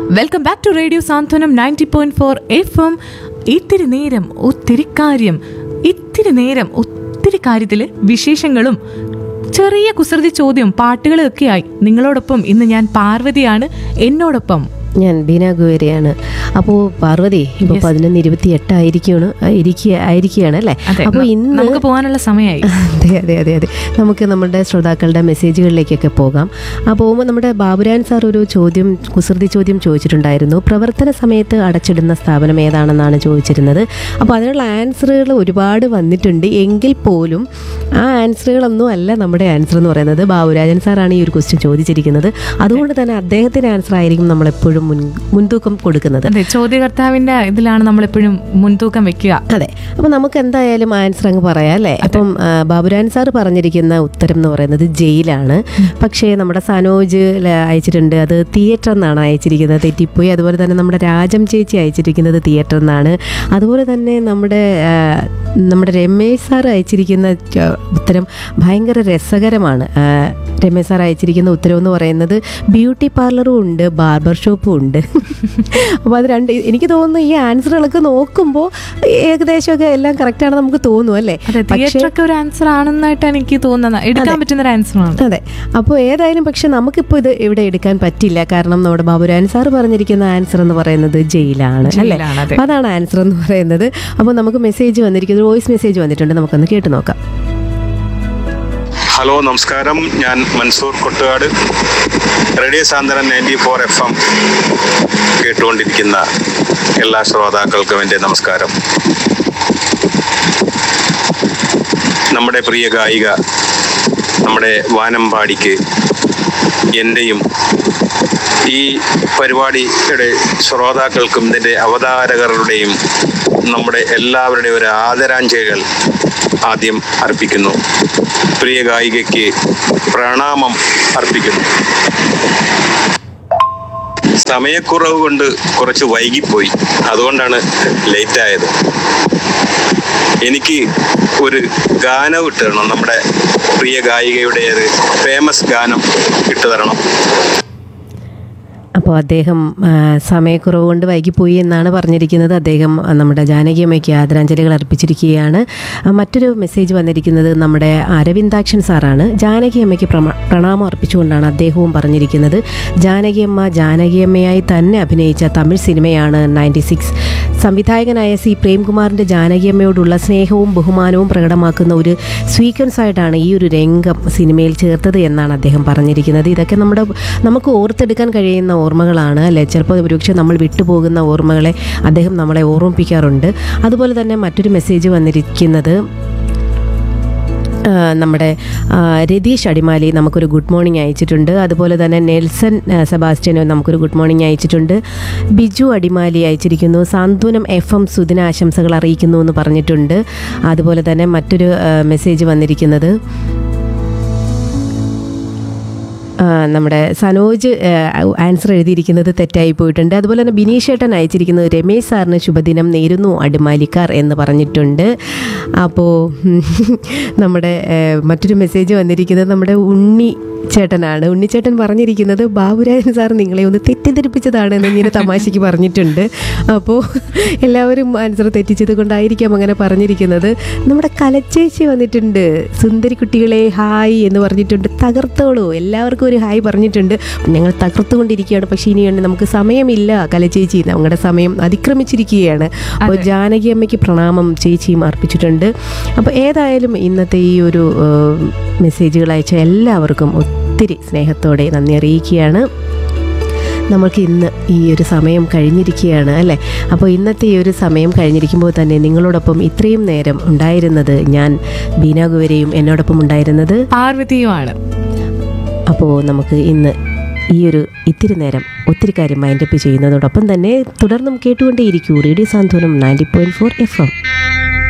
Welcome back to radio Santhwanam ninety point four F M ഇത്തിരി നേരം ഒത്തിരി കാര്യം ഇത്തിരി നേരം ഒത്തിരി കാര്യത്തിൽ വിശേഷങ്ങളും ചെറിയ കുസൃതി ചോദ്യം പാട്ടുകളും ഒക്കെയായി നിങ്ങളോടൊപ്പം ഇന്ന് ഞാൻ പാർവതിയാണ് എന്നോടൊപ്പം ഞാൻ ബീന ഗുവേരയാണ് അപ്പോൾ പാർവതി ഇപ്പൊ പതിനൊന്ന് ഇരുപത്തി എട്ടായിരിക്കുകയാണ് ഇരിക്കുക ആയിരിക്കുകയാണ് അല്ലേ അതെ അപ്പോൾ ന- ഇന്ന് നമുക്ക് പോകാനുള്ള സമയമായി അതെ അതെ അതെ അതെ നമുക്ക് നമ്മുടെ ശ്രോതാക്കളുടെ മെസ്സേജുകളിലേക്കൊക്കെ പോകാം ആ പോകുമ്പോൾ നമ്മുടെ ബാബുരാൻ സാർ ഒരു ചോദ്യം കുസൃതി ചോദ്യം ചോദിച്ചിട്ടുണ്ടായിരുന്നു പ്രവർത്തന സമയത്ത് അടച്ചിടുന്ന സ്ഥാപനം ഏതാണെന്നാണ് ചോദിച്ചിരുന്നത് അപ്പോൾ അതിനുള്ള ആൻസറുകൾ ഒരുപാട് വന്നിട്ടുണ്ട് എങ്കിൽ പോലും ആ ആൻസറുകളൊന്നും അല്ല നമ്മുടെ ആൻസർ എന്ന് പറയുന്നത് ബാബുരാജൻ സാറാണ് ഈ ഒരു ക്വസ്റ്റ്യൻ ചോദിച്ചിരിക്കുന്നത് അതുകൊണ്ട് തന്നെ അദ്ദേഹത്തിൻ്റെ ആൻസർ ആയിരിക്കും നമ്മളെപ്പോഴും മുൻ മുൻതൂക്കം കൊടുക്കുന്നത് അതെ ചോദ്യകർത്താവിന്റെ ഇതിലാണ് നമ്മൾ എപ്പോഴും മുൻതൂക്കം വെക്കുക അതെ അപ്പോൾ നമുക്ക് എന്തായാലും ആൻസർ അങ്ങ് പറയാം അല്ലേ അപ്പം ആ, ബാബുരാൻ സാർ പറഞ്ഞിരിക്കുന്ന ഉത്തരം എന്ന് പറയുന്നത് ജയിലാണ് പക്ഷേ നമ്മുടെ സനോജ് ല- അയച്ചിട്ടുണ്ട് അത് തിയേറ്റർ എന്നാണ് അയച്ചിരിക്കുന്നത് തെറ്റിപ്പോയി അതുപോലെ തന്നെ നമ്മുടെ രാജം ചേച്ചി അയച്ചിരിക്കുന്നത് തിയേറ്റർ എന്നാണ് അതുപോലെ തന്നെ നമ്മുടെ ആ, നമ്മുടെ രമേശ് സാർ അയച്ചിരിക്കുന്ന ച- ഉത്തരം ഭയങ്കര രസകരമാണ് ആ, രമേശ് സാർ അയച്ചിരിക്കുന്ന ഉത്തരം എന്ന് പറയുന്നത് ബ്യൂട്ടി പാർലറും ഉണ്ട് ബാർബർ ഷോപ്പും ഉണ്ട് അപ്പോൾ അത് രണ്ട് എനിക്ക് തോന്നുന്നു ഈ ആൻസറുകളൊക്കെ നോക്കുമ്പോൾ ഏകദേശമൊക്കെ എല്ലാം കറക്റ്റാണ് നമുക്ക് തോന്നും അല്ലേ അതെ തിയേറ്റർ ഒക്കെ ഒരു ആൻസർ ആണെന്നായിട്ട് എനിക്ക് തോന്നുന്നത് എടുക്കാൻ പറ്റുന്ന ഒരു ആൻസർ ആണ് അതെ അപ്പോൾ ഏതായാലും പക്ഷെ നമുക്കിപ്പോൾ ഇത് ഇവിടെ എടുക്കാൻ പറ്റില്ല കാരണം നമ്മുടെ ബാബുരാൻ സാർ പറഞ്ഞിരിക്കുന്ന ആൻസർ എന്ന് പറയുന്നത് ജയിലാണ് അല്ലേ ജയിലാണ്, അതെ. അപ്പോൾ അതാണ് ആൻസർ എന്ന് പറയുന്നത് അപ്പോൾ നമുക്ക് മെസ്സേജ് വന്നിരിക്കുന്നത് വോയിസ് മെസ്സേജ് വന്നിട്ടുണ്ട് നമുക്കൊന്ന് കേട്ട് നോക്കാം ഹലോ നമസ്കാരം ഞാൻ Mansoor Kottukad radio Santhwanam ninety four F M കേട്ടുകൊണ്ടിരിക്കുന്ന എല്ലാ ശ്രോതാക്കൾക്കും എൻ്റെ നമസ്കാരം നമ്മുടെ പ്രിയ ഗായിക നമ്മുടെ വാനമ്പാടിക്ക് എൻ്റെയും ഈ പരിപാടിയുടെ ശ്രോതാക്കൾക്കും ഇതിൻ്റെ അവതാരകരുടെയും നമ്മുടെ എല്ലാവരുടെയും ഒരു ആദരാഞ്ജലികൾ ആദ്യം അർപ്പിക്കുന്നു പ്രിയ ഗായികയ്ക്ക് പ്രണാമം അർപ്പിക്കുന്നു സമയക്കുറവ് കൊണ്ട് കുറച്ച് വൈകിപ്പോയി അതുകൊണ്ടാണ് ലേറ്റ് ആയത് എനിക്ക് ഒരു ഗാനം ഇട്ട് തരണം നമ്മുടെ പ്രിയ ഗായികയുടെ ഒരു ഫേമസ് ഗാനം ഇട്ടു തരണം അപ്പോൾ അദ്ദേഹം ആ, സമയക്കുറവ് കൊണ്ട് വൈകിപ്പോയി എന്നാണ് പറഞ്ഞിരിക്കുന്നത് അദ്ദേഹം ആ, നമ്മുടെ ജാനകിയമ്മയ്ക്ക് ആദരാഞ്ജലികൾ അർപ്പിച്ചിരിക്കുകയാണ് ആ, മറ്റൊരു മെസ്സേജ് വന്നിരിക്കുന്നത് നമ്മുടെ അരവിന്ദാക്ഷൻ സാറാണ് ജാനകിയമ്മയ്ക്ക് പ്രമ പ്രണാമം അർപ്പിച്ചുകൊണ്ടാണ് അദ്ദേഹവും പറഞ്ഞിരിക്കുന്നത് ജാനകിയമ്മ ജാനകിയമ്മയായി തന്നെ അഭിനയിച്ച തമിഴ് സിനിമയാണ് നയൻറ്റി സിക്സ് സംവിധായകനായ സി പ്രേംകുമാറിൻ്റെ ജാനകിയമ്മയോടുള്ള സ്നേഹവും ബഹുമാനവും പ്രകടമാക്കുന്ന ഒരു സ്വീക്വൻസ് ആയിട്ടാണ് ഈ ഒരു രംഗം സിനിമയിൽ ചേർത്തത് എന്നാണ് അദ്ദേഹം പറഞ്ഞിരിക്കുന്നത് ഇതൊക്കെ നമ്മുടെ നമുക്ക് ഓർത്തെടുക്കാൻ കഴിയുന്ന ഓർമ്മകളാണ് അല്ലെ ചിലപ്പോൾ ഒരുപക്ഷെ നമ്മൾ വിട്ടുപോകുന്ന ഓർമ്മകളെ അദ്ദേഹം നമ്മളെ ഓർമ്മിപ്പിക്കാറുണ്ട് അതുപോലെ തന്നെ മറ്റൊരു മെസ്സേജ് വന്നിരിക്കുന്നത് ആ, നമ്മുടെ ആ, രതീഷ് അടിമാലി നമുക്കൊരു ഗുഡ് മോർണിംഗ് അയച്ചിട്ടുണ്ട് അതുപോലെ തന്നെ നെൽസൺ ആ, സെബാസ്റ്റ്യന് നമുക്കൊരു ഗുഡ് മോർണിംഗ് അയച്ചിട്ടുണ്ട് ബിജു അടിമാലി അയച്ചിരിക്കുന്നു സാന്ത്വനം എഫ് എം സുദിന ആശംസകൾ അറിയിക്കുന്നു എന്ന് പറഞ്ഞിട്ടുണ്ട് അതുപോലെ തന്നെ മറ്റൊരു ആ, മെസ്സേജ് വന്നിരിക്കുന്നത് ആ, നമ്മുടെ സനോജ് ആൻസർ എഴുതിയിരിക്കുന്നത് തെറ്റായി പോയിട്ടുണ്ട് അതുപോലെ തന്നെ ബിനീഷ് ഏട്ടൻ അയച്ചിരിക്കുന്നത് രമേശ് സാറിന് ശുഭദിനം നേരുന്നു അടിമാലിക്കാർ എന്ന് പറഞ്ഞിട്ടുണ്ട് അപ്പോൾ നമ്മുടെ ഏ, മറ്റൊരു മെസ്സേജ് വന്നിരിക്കുന്നത് നമ്മുടെ ഉണ്ണി ചേട്ടനാണ് ഉണ്ണിച്ചേട്ടൻ പറഞ്ഞിരിക്കുന്നത് ബാബുരാജൻ സാർ നിങ്ങളെ ഒന്ന് തെറ്റിദ്ധരിപ്പിച്ചതാണ് എന്ന് ഇങ്ങനെ തമാശയ്ക്ക് പറഞ്ഞിട്ടുണ്ട് അപ്പോൾ എല്ലാവരും ആൻസർ തെറ്റിച്ചത് കൊണ്ടായിരിക്കാം അങ്ങനെ പറഞ്ഞിരിക്കുന്നത് നമ്മുടെ കലച്ചേച്ചി വന്നിട്ടുണ്ട് സുന്ദരി കുട്ടികളെ ഹായ് എന്ന് പറഞ്ഞിട്ടുണ്ട് തകർത്തോളൂ എല്ലാവർക്കും ഒരു ഹായ് പറഞ്ഞിട്ടുണ്ട് ഞങ്ങൾ തകർത്തുകൊണ്ടിരിക്കുകയാണ് പക്ഷേ ഇനി നമുക്ക് സമയമില്ല കലച്ചേച്ചി ഞങ്ങളുടെ സമയം അതിക്രമിച്ചിരിക്കുകയാണ് അപ്പോൾ ജാനകി അമ്മയ്ക്ക് പ്രണാമം ചേച്ചിയും അർപ്പിച്ചിട്ടുണ്ട് അപ്പോൾ ഏതായാലും ഇന്നത്തെ ഈ ഒരു ഏഹ്, മെസ്സേജുകൾ അയച്ച എല്ലാവർക്കും ഒത്തിരി സ്നേഹത്തോടെ നന്ദി അറിയിക്കുകയാണ് നമ്മൾക്ക് ഇന്ന് ഈ ഒരു സമയം കഴിഞ്ഞിരിക്കുകയാണ് അല്ലേ അപ്പോൾ ഇന്നത്തെ ഈ ഒരു സമയം കഴിഞ്ഞിരിക്കുമ്പോൾ തന്നെ നിങ്ങളോടൊപ്പം ഇത്രയും നേരം ഉണ്ടായിരുന്നത് ഞാൻ ബീന ഗുവരെയും എന്നോടൊപ്പം ഉണ്ടായിരുന്നത് പാർവതിയുമാണ് അപ്പോൾ നമുക്ക് ഇന്ന് ഈ ഒരു ഇത്തിരി നേരം ഒത്തിരി കാര്യം മൈൻഡപ്പ് ചെയ്യുന്നതോടൊപ്പം തന്നെ തുടർന്നും കേട്ടുകൊണ്ടേയിരിക്കൂ radio Santhwanam ninety point four F M